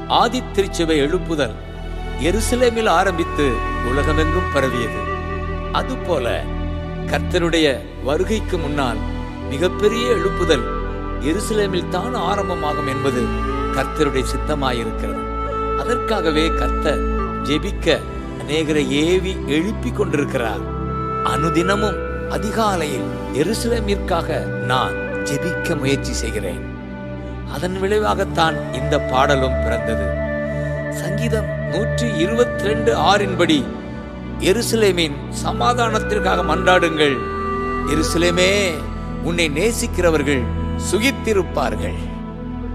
ஆதி திருச்சபை எழுப்புதல் எருசலேமில் ஆரம்பித்து உலகமெங்கும் பரவியது அதுபோல கர்த்தருடைய வருகைக்கு முன்னால் மிகப்பெரிய எழுப்புதல் எருசலேமில் தான் ஆரம்பமாகும் என்பது கர்த்தருடைய சித்தமாயிருக்கிறது அதற்காகவே கர்த்தர் ஜெபிக்க அநேகரை ஏவி எழுப்பிக் கொண்டிருக்கிறார் அனுதினமும் அதிகாலையில் எருசலேமிற்காக நான் ஜெபிக்க முயற்சி செய்கிறேன் அதன் விளைவாகத்தான் இந்த பாடலும் பிறந்தது சங்கீதம் நூற்றி இருபத்தி ரெண்டு ஆறின்படி எருசலேமின் சமாதானத்திற்காக மன்றாடுங்கள் எருசலேமே உன்னை நேசிக்கிறவர்கள் சுகித்திருப்பார்கள்